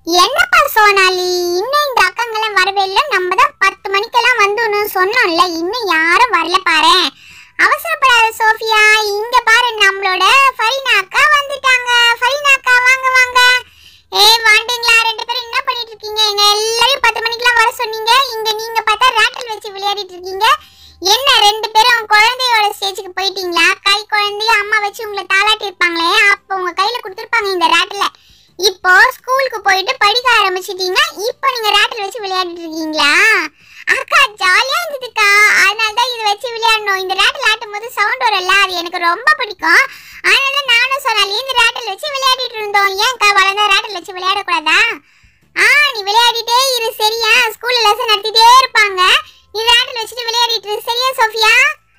என்னப்பா சோனாலி இன்னும் இந்த அக்காங்கெல்லாம் வரவே இல்லை நம்ம தான் பத்து மணிக்கெல்லாம் வந்துடணும் சொன்னோம்ல இன்னும் யாரும் வரல பாரு அவசரப்படாத சோஃபியா இங்க பாரு நம்மளோட ஃபரீனா அக்கா வந்துட்டாங்க ஃபரீனா அக்கா வாங்க வாங்க ஏய் வாண்டீங்களா ரெண்டு பேரும் என்ன பண்ணிட்டு இருக்கீங்க எங்க எல்லாரையும் பத்து மணிக்கெல்லாம் வர சொன்னீங்க இங்க நீங்க பார்த்தா ராட்டில் வச்சு விளையாடிட்டு இருக்கீங்க என்ன ரெண்டு பேரும் குழந்தையோட ஸ்டேஜுக்கு போயிட்டீங்களா கை குழந்தைய அம்மா வச்சு உங்களை தாளாட்டி இருப்பாங்களே அப்போ உங்க கையில கொடுத்துருப்பாங்க இந்த ராட்டில இப்போ ஸ்கூலுக்கு போயிட்டு படிக்க ஆரம்பிச்சிட்டீங்க இப்போ நீங்க ராட்டில் வச்சு விளையாடிட்டு இருக்கீங்களா அக்கா ஜாலியா இருந்ததுக்கா அதனால தான் இதை வச்சு விளையாடணும் இந்த ராட்டில் ஆட்டும் போது சவுண்ட் வரும்ல அது எனக்கு ரொம்ப பிடிக்கும் அதனால தான் நானும் சொன்னாலே இந்த ராட்டில் வச்சு விளையாடிட்டு இருந்தோம் ஏன்க்கா வளர்ந்தா ராட்டில் வச்சு விளையாடக்கூடாதா ஆ நீ விளையாடிட்டே இரு சரியா ஸ்கூல்ல லெசன் நடத்திட்டே இருப்பாங்க நீ ராட்டில் வச்சுட்டு விளையாடிட்டு இரு சரியா சோஃபியா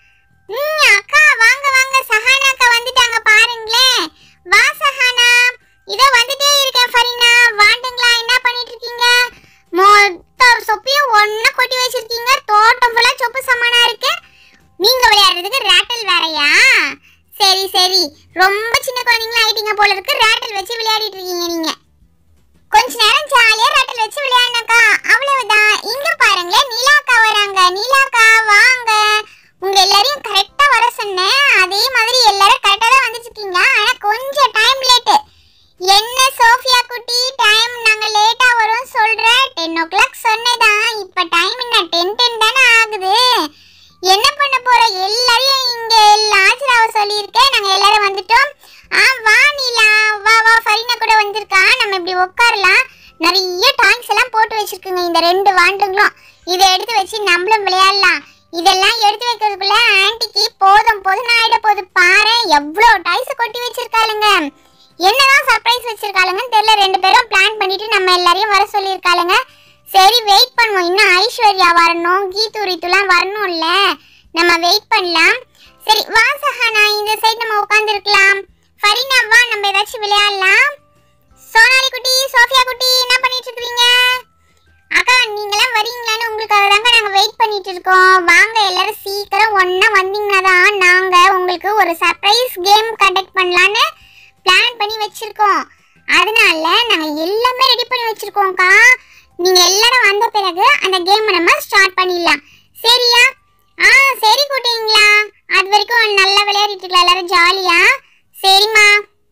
ம் அக்கா வாங்க வாங்க சஹானா அக்கா வந்துட்டாங்க பாருங்களேன் வா சஹானா இதோ வந்துட்டே இருக்கேன் ஃபரீனா வாண்டுங்களா என்ன பண்ணிட்டு இருக்கீங்க மொத்த சொப்பையும் ஒண்ணா கொட்டி வச்சிருக்கீங்க தோட்டம் ஃபுல்லா சொப்பு சமானா இருக்கு நீங்க விளையாடுறதுக்கு ரேட்டல் வேறயா சரி சரி ரொம்ப சின்ன குழந்தைங்களா ஆயிட்டீங்க போல இருக்கு ரேட்டல் வச்சு விளையாடிட்டு இருக்கீங்க நீங்க கொஞ்ச நேரம் ஜாலியா ரேட்டல் வச்சு விளையாடுனாக்கா அவ்வளவுதான் இங்க பாருங்களேன் நீலாக்கா வராங்க நீலாக்கா வாங்க உங்க எல்லாரையும் கரெக்டா வர சொன்னேன் அதே மாதிரி எல்லாரும் கரெக்டா தான் வந்துட்டு இருக்கீங்க ஆனா கொஞ்சம் டைம் லேட்டு என்ன சோஃபியா குட்டி டைம் நாங்க லேட்டா வரோம் சொல்றேன் டென் ஓ கிளாக் சொன்னதான் இப்ப டைம் என்ன டென் டென் தானே ஆகுது என்ன பண்ண போற எல்லாரையும் இங்க ஆஜராவ சொல்லியிருக்கேன் நாங்க எல்லாரும் வந்துட்டோம் ஆ வா நீலா வா வா ஃபரீனா கூட வந்திருக்கா நம்ம இப்படி உட்காரலாம் நிறைய டாய்ஸ் எல்லாம் போட்டு வச்சிருக்குங்க இந்த ரெண்டு வாண்டுங்களும் இதை எடுத்து வச்சு நம்மளும் விளையாடலாம் இதெல்லாம் எடுத்து வைக்கிறதுக்குள்ள ஆன்ட்டிக்கு போதும் போதும் ஆயிட போகுது பாரு எவ்வளோ டாய்ஸ் கொட்டி வச்சிருக்காளுங்க என்னதான் சர்ப்ரைஸ் வச்சிருக்காளுங்கன்னு தெரியல ரெண்டு பேரும் பிளான் பண்ணிட்டு நம்ம எல்லாரையும் வர சொல்லியிருக்காளுங்க சரி வெயிட் பண்ணுவோம் இன்னும் ஐஸ்வர்யா வரணும் கீது ரித்துலாம் வரணும்ல நம்ம வெயிட் பண்ணலாம் சரி வா சஹானா இந்த சைடு நம்ம உட்காந்துருக்கலாம் ஃபரீனா வா நம்ம ஏதாச்சும் விளையாடலாம் சோனாலி குட்டி சோஃபியா குட்டி என்ன பண்ணிட்டு இருக்கீங்க அக்கா நீங்களாம் வரீங்களான்னு உங்களுக்காக தாங்க நாங்கள் வெயிட் பண்ணிட்டு இருக்கோம் வாங்க எல்லாரும் சீக்கிரம் ஒன்றா வந்தீங்கன்னா தான் நாங்கள் உங்களுக்கு ஒரு சர்ப்ரைஸ் கேம் கண்டக்ட் பண்ணலான்னு பிளான் பண்ணி வச்சிருக்கோம் அதனால நாங்கள் எல்லாமே ரெடி பண்ணி வச்சிருக்கோம்க்கா நீங்கள் எல்லாரும் வந்த பிறகு அந்த கேமை நம்ம ஸ்டார்ட் பண்ணிடலாம் சரியா ஆ சரி குட்டிங்களா அது வரைக்கும் நல்லா விளையாடிட்டு இருக்கலாம் எல்லாரும் ஜாலியா சரிம்மா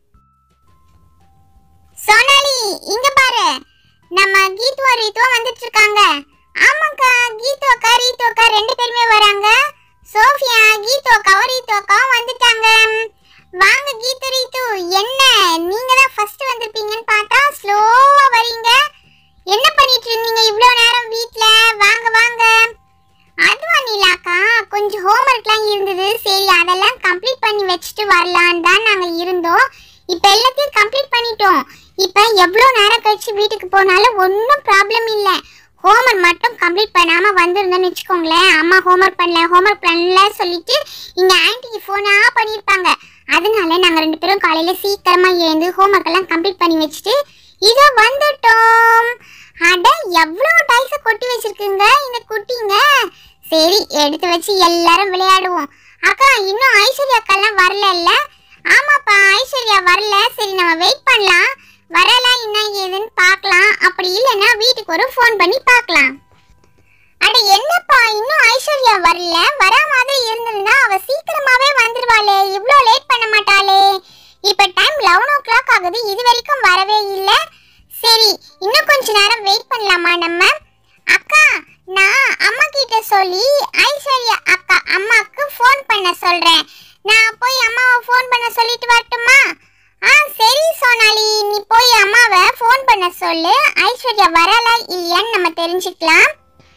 சோனாலி இங்க பாரு நம்ம கீத்துவா ரீத்துவா வந்துட்டு இருக்காங்க ஆமாக்கா கீத்து அக்கா ரீத்து அக்கா ரெண்டு பேருமே வராங்க சோஃபியா கீத்து அக்காவும் ரீத்து அக்காவும் வந்துட்டாங்க வாங்க கீத்து ரீத்து என்ன நீங்க தான் ஃபர்ஸ்ட் வந்திருப்பீங்கன்னு பார்த்தா ஸ்லோவா வரீங்க என்ன பண்ணிட்டு இருந்தீங்க இவ்வளோ நேரம் வீட்ல வாங்க வாங்க அதுவா நீலாக்கா கொஞ்சம் ஹோம்ஒர்க்லாம் இருந்தது சரி அதெல்லாம் கம்ப்ளீட் பண்ணி வச்சுட்டு வரலான்னு தான் நாங்கள் இருந்தோம் இப்போ எல்லாத்தையும் கம்ப்ளீட் பண்ணிட்டோம் இப்போ எவ்வளோ நேரம் கழிச்சு வீட்டுக்கு போனாலும் ஒன்றும் ப்ராப்ளம் இல்லை ஹோம்ஒர்க் மட்டும் கம்ப்ளீட் பண்ணாமல் வந்திருந்தோன்னு வச்சுக்கோங்களேன் அம்மா ஹோம்ஒர்க் பண்ணல ஹோம்ஒர்க் பண்ணல சொல்லிட்டு இங்கே ஆன்ட்டிக்கு ஃபோனாக பண்ணியிருப்பாங்க அதனால நாங்கள் ரெண்டு பேரும் காலையில் சீக்கிரமாக எழுந்து ஹோம்ஒர்க் எல்லாம் கம்ப்ளீட் பண்ணி வச்சுட்டு இதோ வந்துட்டோம் அட எவ்வளோ டைஸை கொட்டி வச்சிருக்குங்க இந்த குட்டிங்க சரி எடுத்து வச்சு எல்லாரும் விளையாடுவோம் அக்கா இன்னும் ஐஸ்வர்யா அக்காலாம் வரல ஆமாப்பா ஐஸ்வர்யா வரல சரி நம்ம வெயிட் பண்ணலாம் வரலாம் என்ன ஏதுன்னு பார்க்கலாம் அப்படி இல்லைன்னா வீட்டுக்கு ஒரு ஃபோன் பண்ணி பார்க்கலாம் அட என்னப்பா இன்னும் ஐஸ்வர்யா வரல வர மாதிரி இருந்திருந்தா அவ சீக்கிரமாவே வந்துருவாளே இவ்ளோ லேட் பண்ண மாட்டாளே இப்ப டைம் லெவன் ஓ கிளாக் ஆகுது இது வரைக்கும் வரவே இல்லை சரி இன்னும் கொஞ்ச நேரம் வெயிட் பண்ணலாமா நம்ம அக்கா நான் அம்மா கிட்ட சொல்லி ஐஸ்வர்யா அக்கா அம்மாக்கு ஃபோன் பண்ண சொல்றேன் நான் போய் அம்மாவை ஃபோன் பண்ண சொல்லிட்டு வரட்டுமா ஆ சரி சோனாலி நீ போய் அம்மாவை ஃபோன் பண்ண சொல்லு ஐஸ்வர்யா வரலா இல்லையான்னு நம்ம தெரிஞ்சுக்கலாம்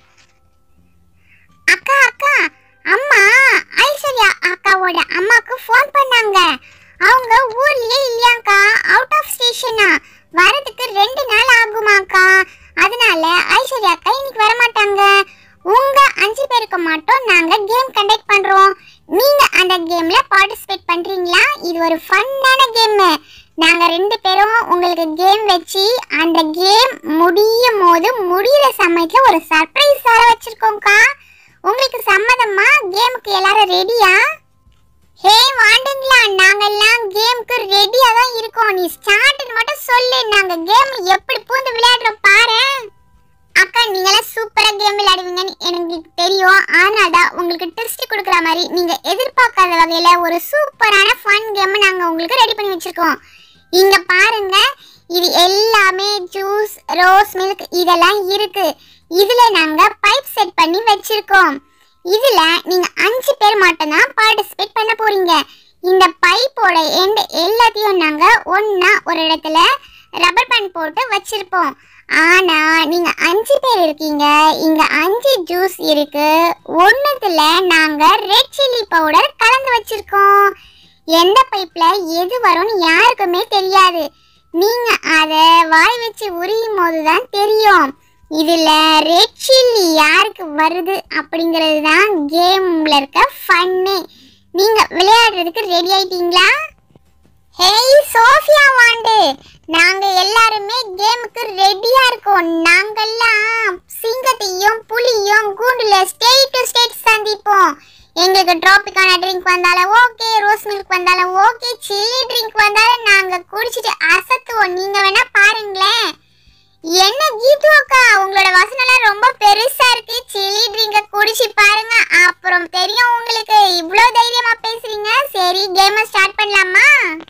அக்கா அக்கா அம்மா ஐஸ்வர்யா அக்காவோட அம்மாக்கு ஃபோன் பண்ணாங்க அவங்க ஊர்லயே இல்லையாக்கா அவுட் ஆஃப் ஸ்டேஷனா வரதுக்கு ரெண்டு நாள் ஆகுமாக்கா அதனால ஐஸ்வர்யா அக்கா இன்னைக்கு வர மாட்டாங்க உங்க அஞ்சு பேருக்கு மட்டும் நாங்க கேம் கண்டக்ட் பண்றோம் நீங்க அந்த கேம்ல பார்ட்டிசிபேட் பண்றீங்களா இது ஒரு ஃபன்னான கேம் நாங்க ரெண்டு பேரும் உங்களுக்கு கேம் வச்சு அந்த கேம் முடியும் போது முடியிற சமயத்துல ஒரு சர்ப்ரைஸ் வர வச்சிருக்கோம்க்கா உங்களுக்கு சம்மதமா கேமுக்கு எல்லாரும் ரெடியா ஹே வாண்டுங்களா நாங்கெல்லாம் கேம்க்கு ரெடியா தான் இருக்கோம் நீ ஸ்டார்ட்னு மட்டும் சொல்லு நாங்க கேம் எப்படி பூந்து விளையாடுறோம் பாரு அக்கா நீங்களாம் சூப்பரா கேம் விளையாடுவீங்கன்னு எனக்கு தெரியும் ஆனாடா உங்களுக்கு டெஸ்ட் கொடுக்குற மாதிரி நீங்க எதிர்பார்க்காத வகையில ஒரு சூப்பரான ஃபன் கேம் நாங்க உங்களுக்கு ரெடி பண்ணி வச்சிருக்கோம் இங்க பாருங்க இது எல்லாமே ஜூஸ் ரோஸ் மில்க் இதெல்லாம் இருக்கு இதுல நாங்க பைப் செட் பண்ணி வச்சிருக்கோம் இதுல நீங்க அஞ்சு பேர் மட்டும்தான் பார்ட்டிசிபேட் பண்ண போறீங்க இந்த பைப்போட எண்ட் எல்லாத்தையும் நாங்க ஒண்ணா ஒரு இடத்துல ரப்பர் பேண்ட் போட்டு வச்சிருப்போம் ஆனா நீங்க அஞ்சு பேர் இருக்கீங்க இங்க அஞ்சு ஜூஸ் இருக்கு ஒண்ணுத்துல நாங்க ரெட் சில்லி பவுடர் கலந்து வச்சிருக்கோம் எந்த பைப்ல எது வரும்னு யாருக்குமே தெரியாது நீங்க அத வாய் வச்சு உரியும் போது தான் தெரியும் இதுல ரெட் சில்லி யாருக்கு வருது அப்படிங்கிறது தான் கேம்ல இருக்க ஃபன்னே நீங்க விளையாடுறதுக்கு ரெடி ஆயிட்டீங்களா ஹேய் சோஃபியா வாண்டு நாங்க எல்லாருமே கேமுக்கு ரெடியா இருக்கோம் நாங்கெல்லாம் சிங்கத்தையும் புலியும் கூண்டுல ஸ்டேட் டு ஸ்டேட் சந்திப்போம் எங்களுக்கு டிராபிக்கான ட்ரிங்க் வந்தாலும் ஓகே ரோஸ் மில்க் வந்தாலும் ஓகே சில்லி ட்ரிங்க் வந்தாலும் நாங்க குடிச்சிட்டு அசத்துவோம் நீங்க வேணா பாருங்களேன் என்ன கீது அக்கா உங்களோட வசனம்லாம் ரொம்ப பெருசா இருக்கு சில்லி ட்ரிங்க குடிச்சு பாருங்க அப்புறம் தெரியும் உங்களுக்கு இவ்ளோ தைரியமா பேசுறீங்க சரி கேமை ஸ்டார்ட் பண்ணலாமா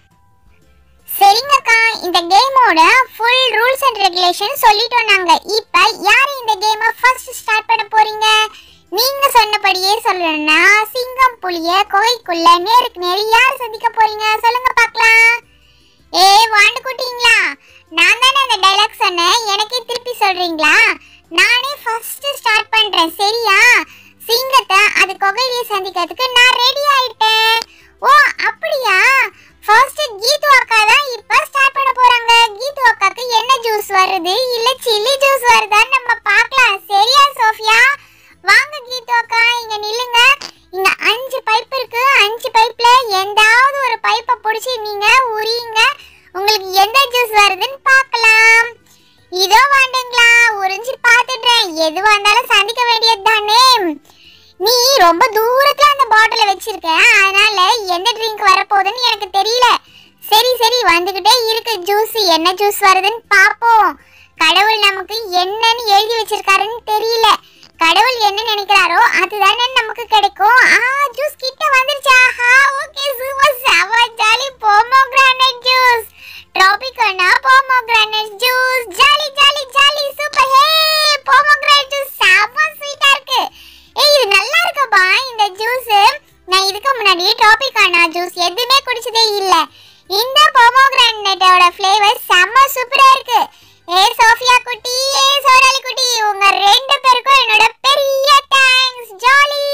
சரிங்கக்கா இந்த கேமோட ஃபுல் ரூல்ஸ் அண்ட் ரெகுலேஷன் சொல்லிட்டோம் நாங்க இப்போ யார் இந்த கேமை ஃபர்ஸ்ட் ஸ்டார்ட் பண்ண போறீங்க நீங்க சொன்னபடியே சொல்லணும்னா சிங்கம் புலிய கோயிக்குள்ள நேருக்கு நேரு யார் சந்திக்க போறீங்க சொல்லுங்க பார்க்கலாம் ஏ வாண்டு குட்டிங்களா நான் தானே அந்த டைலாக் சொன்னேன் எனக்கே திருப்பி சொல்றீங்களா நானே ஃபர்ஸ்ட் ஸ்டார்ட் பண்றேன் சரியா சிங்கத்தை அது கொகையிலேயே சந்திக்கிறதுக்கு நான் ரெடி ஆயிட்டேன் ஓ அப்படியா ஃபர்ஸ்ட் கீது அக்கா தான் இப்ப ஸ்டார்ட் பண்ண போறாங்க கீது அக்காக்கு என்ன ஜூஸ் வருது இல்ல சில்லி ஜூஸ் வருதான்னு நம்ம பார்க்கலாம் சரியா சோஃபியா வாங்க கீது அக்கா இங்க நில்லுங்க இங்க அஞ்சு பைப் இருக்கு அஞ்சு பைப்ல எந்தாவது ஒரு பைப்பை பிடிச்சி நீங்க உரியுங்க உங்களுக்கு எந்த ஜூஸ் வருதுன்னு பார்க்கலாம் இதோ வாண்டுங்களா உறிஞ்சு பார்த்துடுறேன் எதுவா இருந்தாலும் சந்திக்க வேண்டியது தானே நீ ரொம்ப தூரத்துல அந்த பாட்டில வச்சிருக்க அதனால எந்த ட்ரிங்க் வரப்போகுதுன்னு எனக்கு தெரியல சரி சரி வந்துகிட்டே இருக்கு ஜூஸ் என்ன ஜூஸ் வருதுன்னு பாப்போம் கடவுள் நமக்கு என்னன்னு எழுதி வச்சிருக்காருன்னு தெரியல கடவுள் என்ன நினைக்கிறாரோ அதுதானே நமக்கு கிடைக்கும் ஆ ஜூஸ் கிட்ட வந்துருச்சா ஆஹா ஓகே சூப்பர் செவ jolly pomegranate juice Tropicana pomegranate juice jolly jolly jolly super hey pomegranate juice செம ஸ்வீட்டா இருக்கு ஏய் இது நல்லா இருக்குப்பா இந்த ஜூஸ் நான் இதுக்கு முன்னாடி ட்ராபிகானா ஜூஸ் எதுவுமே குடிச்சதே இல்ல இந்த போமோகிரானட்டோட ஃப்ளேவர் செம்ம சூப்பரா இருக்கு ஏ சோஃபியா குட்டி ஏ சோனாலி குட்டி உங்க ரெண்டு பேருக்கும் என்னோட பெரிய தேங்க்ஸ் ஜாலி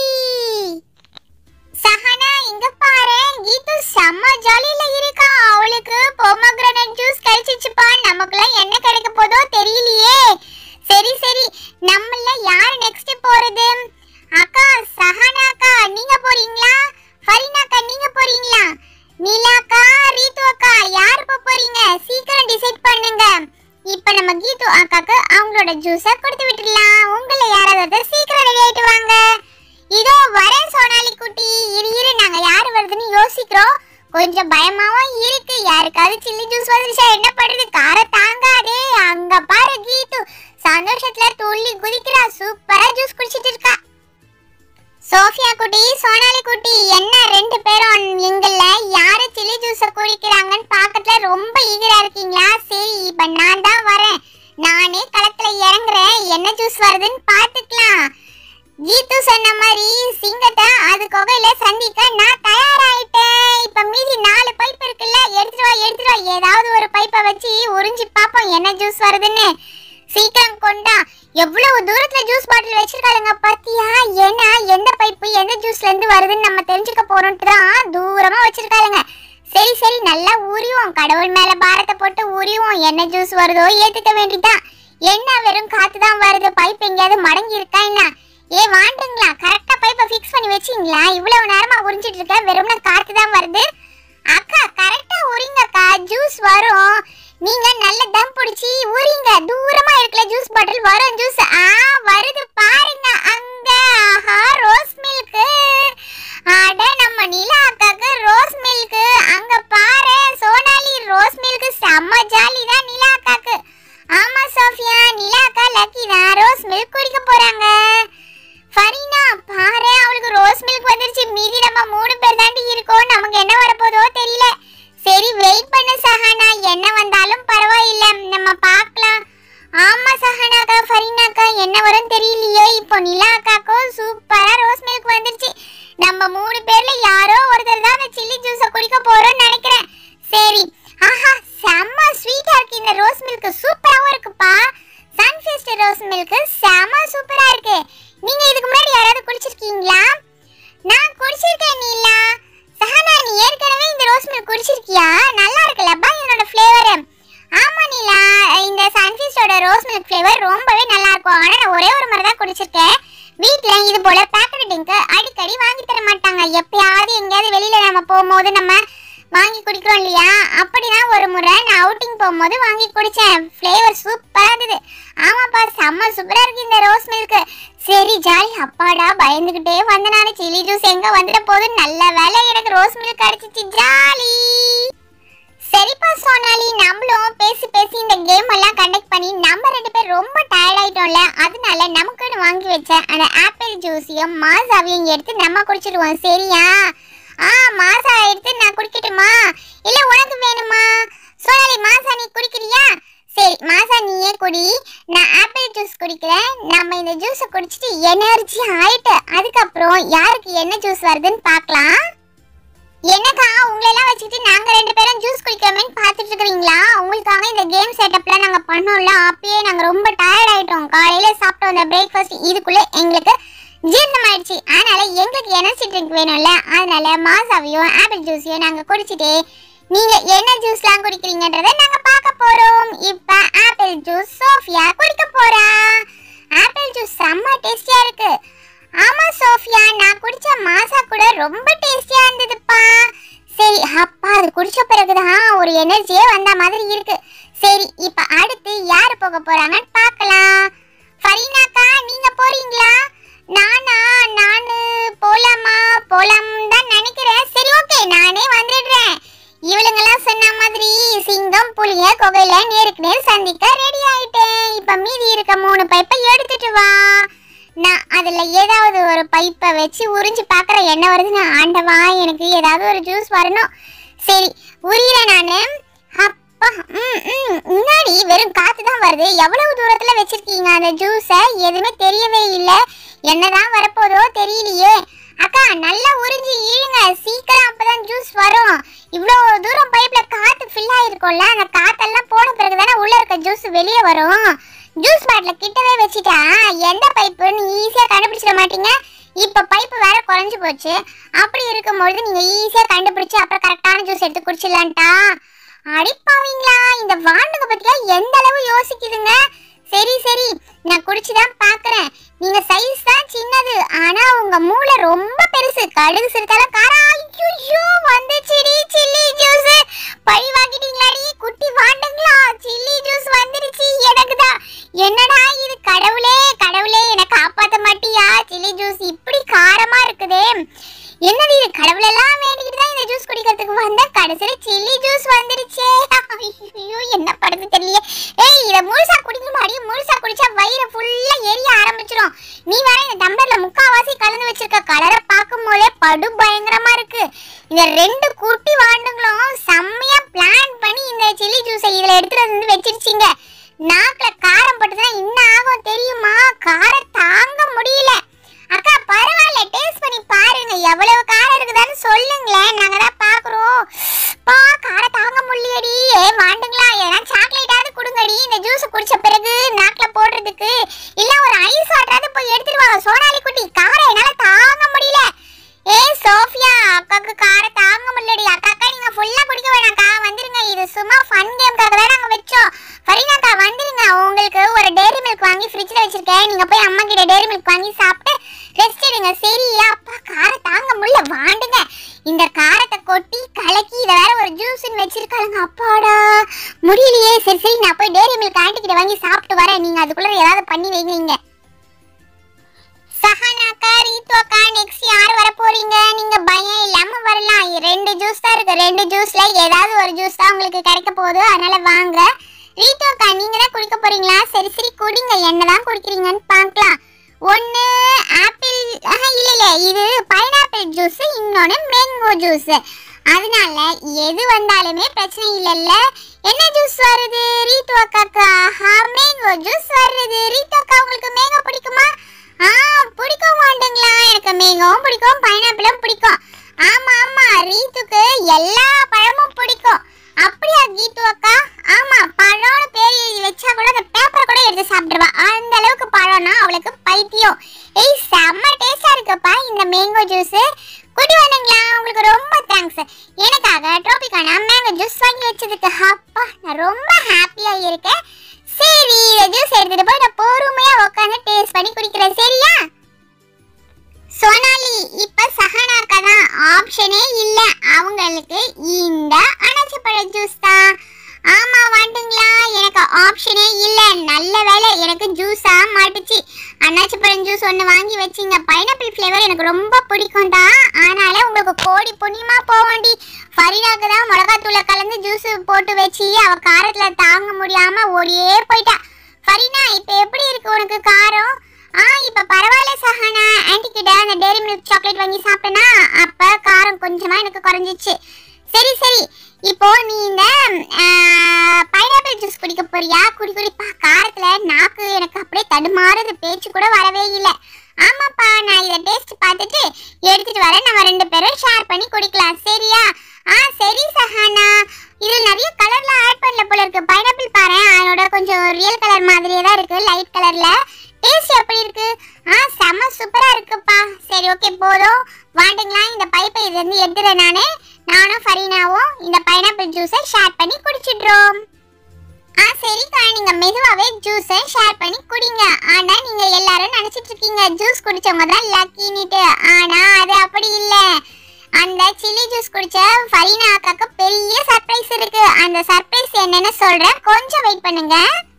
சஹனா இங்க பாரு கீது செம்ம ஜாலியில இருக்கா அவளுக்கு பொமக்ரனட் ஜூஸ் கிடைச்சிச்சுப்பா நமக்குலாம் என்ன கிடைக்க போதோ தெரியலையே சரி சரி நம்மள யார் நெக்ஸ்ட் போறது அக்கா சஹனா அக்கா நீங்க போறீங்களா ஃபரினா அக்கா நீங்க போறீங்களா நீலா அக்கா ரீது அக்கா யார் போக போறீங்க சீக்கிரம் டிசைட் பண்ணுங்க இப்போ நம்ம கீது அக்காக்கு அவங்களோட ஜூஸை கொடுத்து விட்டுடலாம் உங்களை யாராவது சீக்கிரம் ரெடி ஆயிட்டு வாங்க இதோ வரேன் சோனாலி குட்டி இரு இரு நாங்க யாரு வருதுன்னு யோசிக்கிறோம் கொஞ்சம் பயமாவும் இருக்கு யாருக்காவது சில்லி ஜூஸ் வந்துருச்சா என்ன பண்றது கார தாங்காதே அங்க பாரு கீது சந்தோஷத்துல துள்ளி குதிக்கிறா சூப்பரா ஜூஸ் குடிச்சிட்டு இருக்கா சோஃபியா குட்டி சோனாலி குட்டி என்ன ரெண்டு பேரும் எங்கள யாரு சில்லி ஜூஸ குடிக்கிறாங்கன்னு பார்க்கறதுல ரொம்ப ஈகரா இருக்கீங்களா சரி இப்ப நான் தான் வரேன் நானே களத்துல இறங்குறேன் என்ன ஜூஸ் வருதுன்னு பார்த்துக்கலாம் கீத்து சொன்ன மாதிரி சிங்கத்தை அது கொகையில சந்திக்க நான் தயாராயிட்டேன் இப்ப மீதி நாலு பைப் இருக்குல்ல எடுத்துட்டு வா எடுத்துட்டு வா ஏதாவது ஒரு பைப்பை வச்சு உறிஞ்சி பாப்போம் என்ன ஜூஸ் வருதுன்னு சீக்கிரம் கொண்டா எவ்வளவு தூரத்துல ஜூஸ் பாட்டில் வச்சிருக்காளுங்க பாத்தியா ஏன்னா எந்த பைப்பு எந்த ஜூஸ்ல இருந்து வருதுன்னு நம்ம தெரிஞ்சுக்க போறோம்ட்டு தான் தூரமா வச்சிருக்காளுங்க சரி சரி நல்லா ஊறிவோம் கடவுள் மேல பாரத்தை போட்டு ஊறிவோம் என்ன ஜூஸ் வருதோ ஏத்துக்க வேண்டியதான் என்ன வெறும் காத்து தான் வருது பைப் எங்கேயாவது மடங்கி இருக்கா என்ன ஏ வாண்டுங்களா கரெக்டா பைப்பை ஃபிக்ஸ் பண்ணி வச்சீங்களா இவ்வளவு நேரமா உறிஞ்சிட்டு இருக்க வெறும்னா காத்து தான் வருது அக்கா கரெக்டா உரிங்கக்கா ஜூஸ் வரும் நீங்க நல்ல தம் பிடிச்சி உரிங்க தூரமா இருக்கல ஜூஸ் பாட்டில் வரும் ஜூஸ் ஆ வருது பாருங்க அங்க ஆஹா ரோஸ் மில்க் அட நம்ம நிலா அக்காக்கு ரோஸ் மில்க் அங்க பாரு சோனாலி ரோஸ் மில்க் செம்ம ஜாலி தான் நிலா அக்காக்கு ஆமா சோஃபியா நிலா அக்கா லக்கி தான் ரோஸ் மில்க் குடிக்க போறாங்க ஃபரீனா பாரு அவளுக்கு ரோஸ் மில்க் வந்துருச்சு மீதி நம்ம மூணு பேர் தாண்டி இருக்கோம் நமக்கு என்ன வரப்போதோ தெரியல சரி வெயிட் பண்ணு சஹானா என்ன வந்தாலும் பரவாயில்ல நம்ம பார்க்கலாம் ஆமா சஹானாக்கா ஃபரீனாக்கா என்ன வரும் தெரியலையே இப்போ நிலா அக்காக்கும் சூப்பரா ரோஸ் மில்க் வந்துருச்சு நம்ம மூணு பேர்ல யாரோ ஒருத்தர் தான் அந்த சில்லி ஜூஸை குடிக்க போறோம்னு நினைக்கிறேன் சரி ஆஹா செம்ம ஸ்வீட்டா இருக்கு இந்த ரோஸ் மில்க் சூப்பராவும் இருக்குப்பா சன்ஃபீஸ்ட் ரோஸ் மில்க் செம்ம சூப்பரா இருக்கு நீங்க இதுக்கு முன்னாடி யாராவது குடிச்சிருக்கீங்களா நான் குடிச்சிருக்கேன் நீலா சஹனா நீ ஏற்கனவே இந்த ரோஸ் மில்க் குடிச்சிருக்கியா நல்லா இருக்குல்லப்பா இதனோட ஃப்ளேவர் ஆமா நீலா இந்த சன்ஃபீஸ்டோட ரோஸ் மில்க் ஃப்ளேவர் ரொம்பவே நல்லா இருக்கும் ஆனா நான் ஒரே ஒரு முறை தான் குடிச்சிருக்கேன் வீட்ல இது போல பேக்கெட் ட்ரிங்க் அடிக்கடி வாங்கி தர மாட்டாங்க எப்பயாவது எங்கேயாவது வெளியில நம்ம போகும்போது நம்ம வாங்கி குடிக்கிறோம் இல்லையா அப்படிதான் ஒரு முறை நான் அவுட்டிங் போகும்போது வாங்கி குடிச்சேன் ஃப்ளேவர் சூப்பரா இருந்தது ஆமாப்பா செம்ம சூப்பரா இருக்கு இந்த ரோஸ் மில்க் சரி ஜாலி அப்பாடா பயந்துகிட்டே வந்த நான் சில்லி ஜூஸ் எங்க வந்துட போது நல்ல வேலை எனக்கு ரோஸ் மில்க் கிடைச்சிச்சு ஜாலி சரிப்பா சோனாலி நம்மளும் பேசி பேசி இந்த கேம் எல்லாம் கண்டக்ட் பண்ணி நம்ம ரெண்டு பேர் ரொம்ப டயர்ட் ஆயிட்டோம்ல அதனால நமக்குன்னு வாங்கி வச்ச அந்த ஆப்பிள் ஜூஸையும் மாசாவையும் எடுத்து நம்ம குடிச்சிடுவோம் சரியா ஆ மாசா எடுத்து நான் குடிக்கட்டுமா இல்ல உனக்கு வேணுமா சோனாலி மாசா நீ குடிக்கிறியா சரி மாசா நீயே குடி நான் ஆப்பிள் ஜூஸ் குடிக்கிறேன் நம்ம இந்த ஜூஸை குடிச்சிட்டு எனர்ஜி ஆயிட்டு அதுக்கப்புறம் யாருக்கு என்ன ஜூஸ் வருதுன்னு பார்க்கலாம் என்னக்கா உங்களெல்லாம் வச்சுக்கிட்டு நாங்க ரெண்டு பேரும் ஜூஸ் குடிக்கிறோமேன்னு பார்த்துட்டு இருக்கிறீங்களா உங்களுக்காக இந்த கேம் செட்டப்லாம் நாங்க பண்ணோம்ல அப்பயே நாங்க ரொம்ப டயர்ட் ஆயிட்டோம் காலையில சாப்பிட்டோம் அந்த பிரேக்ஃபாஸ்ட் இதுக்குள்ள எங்களுக்கு ஜீரணம் ஆயிடுச்சு அதனால எங்களுக்கு எனர்ஜி ட்ரிங்க் வேணும்ல அதனால மாசாவையும் ஆப்பிள் ஜூஸையும் நாங்க குடிச்சிட்டு நீங்க என்ன ஜூஸ்லாம் குடிக்கிறீங்கன்றதை நாங்க பார்க்க போறோம் இப்ப ஆப்பிள் ஜூஸ் சோஃபியா குடிக்க போறா ஆப்பிள் ஜூஸ் செம்ம டேஸ்டியா இருக்கு ஆமா சோஃபியா நான் குடிச்ச மாசா கூட ரொம்ப டேஸ்டியா இருந்ததுப்பா சரி அப்பா அது குடிச்ச பிறகுதான் ஒரு எனர்ஜியே வந்த மாதிரி இருக்கு சரி இப்ப அடுத்து யாரு போக போறாங்கன்னு பார்க்கலாம் ஃபரீனாக்கா நீங்க போறீங்களா நானா நானு போலாமா போலாம் தான் நினைக்கிறேன் சரி ஓகே நானே வந்துடுறேன் இவளுங்கெல்லாம் சொன்ன மாதிரி சிங்கம் புலிய குகையில நேருக்கு நேர் சந்திக்க ரெடி ஆயிட்டேன் இப்ப மீதி இருக்க மூணு பைப்பை எடுத்துட்டு வா நான் அதுல ஏதாவது ஒரு பைப்பை வச்சு உறிஞ்சு பார்க்கறேன் என்ன வருதுன்னு ஆண்டவா எனக்கு ஏதாவது ஒரு ஜூஸ் வரணும் சரி உரியல நானு அப்பா ம் ம் முன்னாடி வெறும் காத்து தான் வருது எவ்வளவு தூரத்துல வச்சிருக்கீங்க அந்த ஜூஸை எதுவுமே தெரியவே இல்லை என்னதான் வரப்போதோ தெரியலையே அக்கா நல்லா உறிஞ்சி இழுங்க சீக்கிரம் அப்பதான் ஜூஸ் வரும் இவ்வளோ தூரம் பைப்ல காத்து ஃபில் ஆயிருக்கும்ல அந்த காத்தெல்லாம் போன பிறகு தானே உள்ள இருக்க ஜூஸ் வெளியே வரும் ஜூஸ் பாட்டில கிட்டவே வச்சுட்டா எந்த பைப்புன்னு ஈஸியா கண்டுபிடிச்சிட மாட்டீங்க இப்ப பைப்பு வேற குறைஞ்சு போச்சு அப்படி இருக்கும்பொழுது நீங்க ஈஸியா கண்டுபிடிச்சு அப்புறம் கரெக்டான ஜூஸ் எடுத்து குடிச்சிடலான்ட்டா அடிப்பாவீங்களா இந்த வாண்டுங்க பத்தியா எந்த அளவு யோசிக்குதுங்க சரி சரி நான் குடிச்சுதான் பாக்குறேன் நீங்க சைஸ் தான் சின்னது ஆனா உங்க மூளை ரொம்ப பெருசு கடுகு சிறுத்தாலும் காரா ஐயோ வந்துச்சுடி சில்லி ஜூஸ் பழி வாங்கிட்டீங்களாடி குட்டி வாண்டுங்களா சில்லி ஜூஸ் வந்துருச்சு எனக்கு தான் என்னடா இது கடவுளே கடவுளே என்னை காப்பாத்த மாட்டியா சில்லி ஜூஸ் இப்படி காரமா இருக்குதே என்னது இது கடவுளெல்லாம் வேண்டிக்கிட்டு தான் இந்த ஜூஸ் குடிக்கிறதுக்கு வந்த கடைசியில சில்லி ஜூஸ் வந்துருச்சே ஐயோ என்ன படுது தெரியல ஏய் இத முழுசா குடிக்க மாடி முழுசா குடிச்சா வயிறு ஃபுல்லா எரிய ஆரம்பிச்சிடும் நீ வேற இந்த டம்ளர்ல முக்காவாசி கலந்து வச்சிருக்க கலரை பார்க்கும் போதே படு பயங்கரமா இருக்கு இந்த ரெண்டு குட்டி வாண்டுங்களும் செம்மையா பிளான் பண்ணி இந்த சில்லி ஜூஸை இதுல எடுத்துட்டு வந்து வச்சிருச்சீங்க நாக்குல காரம் பட்டுதான் என்ன ஆகும் தெரியுமா காரம் தாங்க முடியல அக்கா பரவாயில்ல டேஸ்ட் பண்ணி பாருங்க எவ்வளவு காரம் இருக்குதான்னு சொல்லுங்களேன் நாங்க தான் பாக்குறோம் பா காரம் தாங்க முடியலடி ஏ வாண்டுங்களா ஏன்னா சாக்லேட்டாவது கொடுங்கடி இந்த ஜூஸ் குடிச்ச பிறகு நாக்குல போடுறதுக்கு இல்ல ஒரு ஐஸ் வாட்டராவது போய் எடுத்துட்டு வாங்க சோனாலி குட்டி காரம் என்னால தாங்க முடியல ஏ சோஃபியா அக்காக்கு காரம் தாங்க முடியலடி அக்கா அக்கா நீங்க ஃபுல்லா குடிக்க வேணாம்க்கா வந்துருங்க இது சும்மா ஃபன் கேம்காக தான் நாங்க வச்சோம் ஃபரீனாக்கா வந்துருங்க உங்களுக்கு ஒரு டேரி மில்க் வாங்கி ஃப்ரிட்ஜ்ல வச்சிருக்கேன் நீங்க போய் அம்மா கிட்ட டேரி மில்க் வாங்கி சாப்பிட்டு ரெஸ்ட் எடுங்க சரியா அப்பா காரம் தாங்க முடியல வாண்டுங்க இந்த காரத்தை கொட்டி கலக்கி இதை வேற ஒரு ஜூஸ்னு வச்சிருக்காங்க அப்பாடா முடியலையே சரி சரி நான் போய் டேரி மில்க் ஆண்டி கிட்ட வாங்கி சாப்பிட்டு வரேன் நீங்க அதுக்குள்ள ஏதாவது பண்ணி வைங்க சஹானாக்கா ரீத்துவக்கா நெக்ஸ்ட் யார் வர போறீங்க நீங்க பயம் இல்லாம வரலாம் ரெண்டு ஜூஸ் தான் இருக்கு ரெண்டு ஜூஸ்ல ஏதாவது ஒரு ஜூஸ் தான் உங்களுக்கு கிடைக்க போகுது அதனால வாங்க ரீத்துவக்கா நீங்க தான் குடிக்க போறீங்களா சரி சரி குடிங்க என்னதான் குடிக்கிறீங்கன்னு பார்க்கலாம் ஒன்னு ஆப்பிள் ஆஹா, இல்ல இல்ல இது பைனாப்பிள் ஜூஸ் இன்னொன்னு மேங்கோ ஜூஸ் அதனால எது வந்தாலுமே பிரச்சனை இல்லைல்ல என்ன ஜூஸ் வருது ரீத்து அக்காக்கு ஆஹா மேங்கோ ஜூஸ் வருது ரீத்து அக்கா உங்களுக்கு மேங்கோ பிடிக்குமா ஆ பிடிக்க மாட்டேங்களா எனக்கு மேங்கோவும் பிடிக்கும் பைனாப்பிளும் பிடிக்கும் ஆமா ஆமா ரீத்துக்கு எல்லா பழமும் பிடிக்கும் அப்படியா கீத்து அக்கா ஆமா பழம்னு பேர் எழுதி வச்சா கூட அந்த பேப்பரை கூட எடுத்து சாப்பிடுவா அந்த அளவுக்கு பழம்னா அவளுக்கு பைத்தியம் ஏய் செம்ம டேஸ்டா இருக்குப்பா இந்த மேங்கோ ஜூஸ் குடி வந்தீங்களா உங்களுக்கு ரொம்ப தேங்க்ஸ் எனக்காக ட்ரோபிக்கான மேங்கோ ஜூஸ் வாங்கி வச்சதுக்கு அப்பா நான் ரொம்ப ஹாப்பியா இருக்கேன் சரி இந்த ஜூஸ் எடுத்துட்டு போய் நான் பொறுமையா உட்காந்து டேஸ்ட் பண்ணி குடிக்கிறேன் சரியா சோனாலி இப்ப சஹனாக்கா தான் ஆப்ஷனே இல்ல அவங்களுக்கு இந்த அனாச்சப்பழ ஜூஸ் தான் ஆமா வாண்டுங்களா எனக்கு ஆப்ஷனே இல்ல நல்ல வேளை எனக்கு ஜூஸா மாட்டுச்சு அன்னாச்சிப்பழம் ஜூஸ் ஒன்று வாங்கி வச்சிங்க பைனாப்பிள் ஃப்ளேவர் எனக்கு ரொம்ப பிடிக்கும் தான் ஆனால உங்களுக்கு கோடி புண்ணியமா போவாண்டி ஃபரினாக்கு தான் மிளகாத்தூளை கலந்து ஜூஸ் போட்டு வச்சு அவ காரத்துல தாங்க முடியாம ஓடியே போயிட்டா ஃபரினா இப்போ எப்படி இருக்கு உனக்கு காரம் ஆ இப்ப பரவாயில்ல சஹானா ஆன்ட்டி கிட்ட அந்த டேரி மில்க் சாக்லேட் வாங்கி சாப்பிட்டேனா அப்ப காரம் கொஞ்சமா எனக்கு குறைஞ்சிச்சு சரி சரி இப்போ நீ இந்த பைனாப்பிள் ஜூஸ் குடிக்க போறியா குடி குடிப்பா காரத்துல நாக்கு எனக்கு அப்படியே தடுமாறுது பேச்சு கூட வரவே இல்லை ஆமாப்பா நான் இதை டேஸ்ட் பார்த்துட்டு எடுத்துட்டு வரேன் நம்ம ரெண்டு பேரும் ஷேர் பண்ணி குடிக்கலாம் சரியா ஆ சரி சஹானா இதுல நிறைய கலர்ல ஆட் பண்ணல போல இருக்கு பைனாப்பிள் பாரு அதோட கொஞ்சம் ரியல் கலர் மாதிரியே தான் இருக்கு லைட் கலர்ல டேஸ்ட் எப்படி இருக்கு ஆ செம சூப்பரா இருக்குப்பா சரி ஓகே போதும் வாண்டுங்களா இந்த பைப்பை இதுல இருந்து எடுத்துறேன் நானு நானும் ஃபரீனாவும் இந்த பைனாப்பிள் ஜூஸை ஷேர் பண்ணி குடிச்சிடுறோம் ஆ சரிக்கா நீங்க மெதுவாவே ஜூஸை ஷேர் பண்ணி குடிங்க ஆனா நீங்க எல்லாரும் நினைச்சிட்டு இருக்கீங்க ஜூஸ் குடிச்சவங்க தான் லக்கின்னுட்டு ஆனா அது அப்படி இல்ல அந்த சில்லி ஜூஸ் குடிச்ச ஃபரீனா அக்காக்கு பெரிய சர்ப்ரைஸ் இருக்கு அந்த சர்ப்ரைஸ் என்னன்னு சொல்றேன் கொஞ்சம் வெயிட் பண்ணுங்க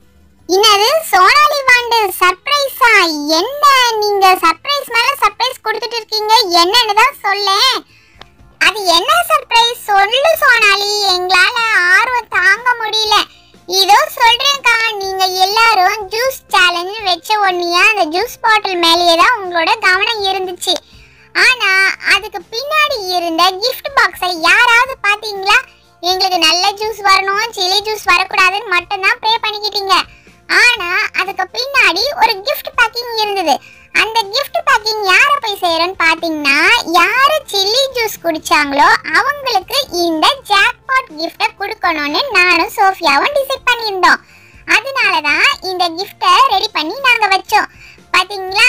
என்னது சோனாலி வாண்டு சர்ப்ரைஸா என்ன நீங்க சர்ப்ரைஸ் மேல சர்ப்ரைஸ் கொடுத்துட்டு இருக்கீங்க என்னன்னு தான் சொல்லேன் அது என்ன சர்ப்ரைஸ் சொல்லு சோனாலி எங்களால ஆர்வம் தாங்க முடியல இதோ சொல்றேன்க்கா நீங்க எல்லாரும் ஜூஸ் சேலஞ்ச் வச்ச உடனே அந்த ஜூஸ் பாட்டில் மேலேயே தான் உங்களோட கவனம் இருந்துச்சு ஆனா அதுக்கு பின்னாடி இருந்த gift பாக்ஸை யாராவது பாத்தீங்களா எங்களுக்கு நல்ல ஜூஸ் வரணும் சில்லி ஜூஸ் வரக்கூடாதுன்னு மட்டும்தான் ப்ரே பண்ணிக்கிட்டீங்க ஆனா அதுக்கு பின்னாடி ஒரு gift பேக்கிங் இருந்தது அந்த gift பேக்கிங் யார போய் சேரும்னு பாத்தீங்கன்னா யாரு சில்லி ஜூஸ் குடிச்சாங்களோ அவங்களுக்கு இந்த ஜாக்பாட் கிஃப்ட்டை கொடுக்கணும்னு நானும் சோஃபியாவும் டிசைட் பண்ணியிருந்தோம் அதனால தான் இந்த கிஃப்ட்டை ரெடி பண்ணி நாங்க வச்சோம் பாத்தீங்களா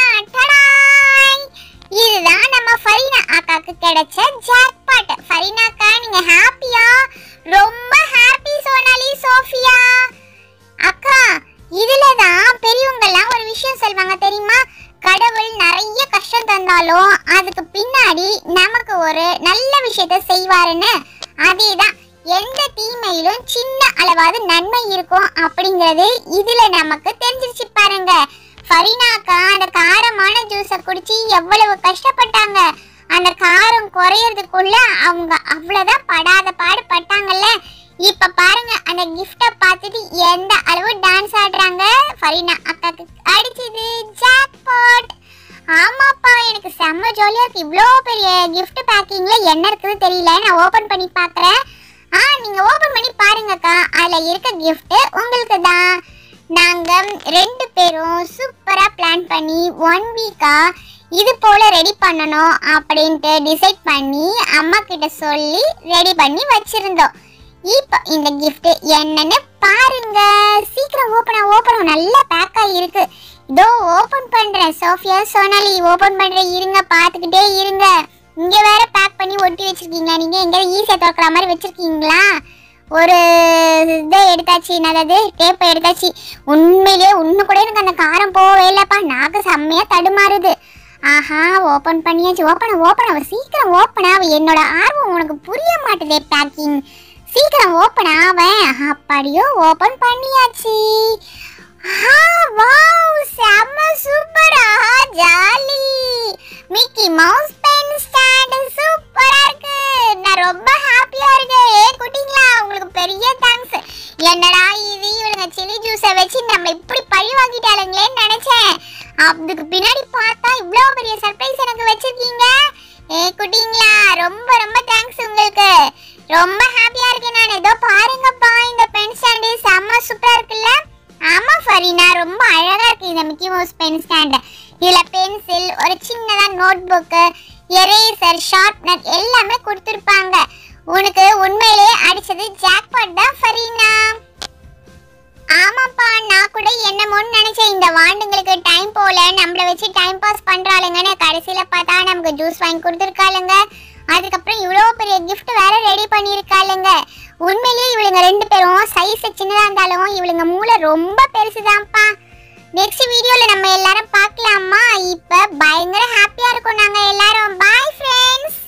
டடாய் இதுதான் நம்ம ஃபரீனா அக்காக்கு கிடைச்ச ஜாக்பாட் ஃபரீனா அக்கா நீங்க ஹாப்பியா ரொம்ப ஹாப்பி சோனாலி சோஃபியா அக்கா இதுல தான் பெரியவங்க எல்லாம் ஒரு விஷயம் சொல்லுவாங்க தெரியுமா கடவுள் நிறைய கஷ்டம் தந்தாலும் அதுக்கு பின்னாடி நமக்கு ஒரு நல்ல விஷயத்த செய்வாருன்னு அதேதான் எந்த தீமையிலும் சின்ன அளவாவது நன்மை இருக்கும் அப்படிங்கிறது இதுல நமக்கு தெரிஞ்சிருச்சு பாருங்க ஃபரினாக்கா அந்த காரமான ஜூஸை குடிச்சு எவ்வளவு கஷ்டப்பட்டாங்க அந்த காரம் குறையறதுக்குள்ள அவங்க அவ்வளவுதான் படாத பாடு பட்டாங்கல்ல இப்ப பாருங்க அந்த கிஃப்ட பார்த்துட்டு எந்த அளவு டான்ஸ் ஆடுறாங்க ஃபரீனா அக்காக்கு அடிச்சது ஜாக்பாட் ஆமாப்பா எனக்கு செம்ம ஜாலியா இருக்கு இவ்வளோ பெரிய gift பேக்கிங்ல என்ன இருக்குது தெரியல நான் ஓபன் பண்ணி பார்க்கறேன் ஆ நீங்க ஓபன் பண்ணி பாருங்கக்கா அதுல இருக்க gift உங்களுக்கு தான் நாங்க ரெண்டு பேரும் சூப்பரா பிளான் பண்ணி ஒன் வீக்கா இது போல ரெடி பண்ணணும் அப்படின்ட்டு டிசைட் பண்ணி அம்மா கிட்ட சொல்லி ரெடி பண்ணி வச்சிருந்தோம் இப்போ இந்த gift என்னன்னு பாருங்க சீக்கிரம் ஓப்பன் ஓப்பன் நல்லா பேக் இருக்கு இதோ ஓபன் பண்றேன் சோஃபியா சோனாலி ஓபன் பண்றேன் இருங்க பார்த்துக்கிட்டே இருங்க இங்க வேற பேக் பண்ணி ஒட்டி வச்சிருக்கீங்களா நீங்க எங்க ஈஸியா திறக்கிற மாதிரி வச்சிருக்கீங்களா ஒரு இதை எடுத்தாச்சு என்னது டேப்பை எடுத்தாச்சு உண்மையிலேயே ஒன்று கூட எனக்கு அந்த காரம் போகவே இல்லைப்பா நாக்கு செம்மையா தடுமாறுது ஆஹா ஓப்பன் பண்ணியாச்சு ஓப்பன் ஓப்பன் அவர் சீக்கிரம் ஓப்பன் ஆகும் என்னோட ஆர்வம் உனக்கு புரிய மாட்டுதே பேக்கிங் சீக்கிரம் ஓப்பன் ஆவேன் அப்படியோ ஓப்பன் பண்ணியாச்சு ஆ வாவ் செம்ம சூப்பர் ஆஹா jolly Mickey Mouse pen stand சூப்பரா இருக்கு நான் ரொம்ப ஹாப்பியா இருக்கேன் ஏ குட்டிங்களா உங்களுக்கு பெரிய தேங்க்ஸ் என்னடா இது இவளுங்க சில்லி ஜூஸை வச்சு நம்ம இப்படி பழி வாங்கிட்டாளுங்களேன்னு நினைச்சேன் அதுக்கு பின்னாடி பார்த்தா இவ்வளோ பெரிய சர்ப்ரைஸ் எனக்கு வச்சிருக்கீங்க ஏ குட்டிங்களா ரொம்ப ரொம்ப தேங்க்ஸ் உங்களுக்கு ரொம்ப ஹாப்பியா இருக்கேன் நான் ஏதோ பாருங்கப்பா இந்த பென் ஸ்டாண்டு செம்ம சூப்பரா இருக்குல்ல ஆமா ஃபரீனா ரொம்ப அழகா இருக்கு இந்த மிக்கி மவுஸ் பென் ஸ்டாண்ட் இதுல பென்சில் ஒரு சின்னதா நோட் புக்கு எரேசர் ஷார்ப்னர் எல்லாமே கொடுத்துருப்பாங்க உனக்கு உண்மையிலேயே அடிச்சது ஜாக்பாட் தான் ஃபரீனா ஆமாப்பா நான் கூட என்னமோன்னு நினைச்சேன் இந்த வாண்டுங்களுக்கு டைம் போல நம்மள வச்சு டைம் பாஸ் பண்றாளுங்கன்னு கடைசியில பார்த்தா நமக்கு ஜூஸ் வாங்கி கொடுத்துருக்காளுங்க அதுக்கப்புறம் இவ்வளோ பெரிய gift வேற ரெடி பண்ணியிருக்காளுங்க உண்மையிலேயே இவளுங்க ரெண்டு பேரும் சைஸ் சின்னதா இருந்தாலும் இவளுங்க மூளை ரொம்ப பெருசுதான்ப்பா நெக்ஸ்ட் வீடியோல நம்ம எல்லாரும் பார்க்கலாமா இப்ப பயங்கர ஹாப்பியா இருக்கும் நாங்க எல்லாரும் பாய் ஃப்ரெண்ட்ஸ்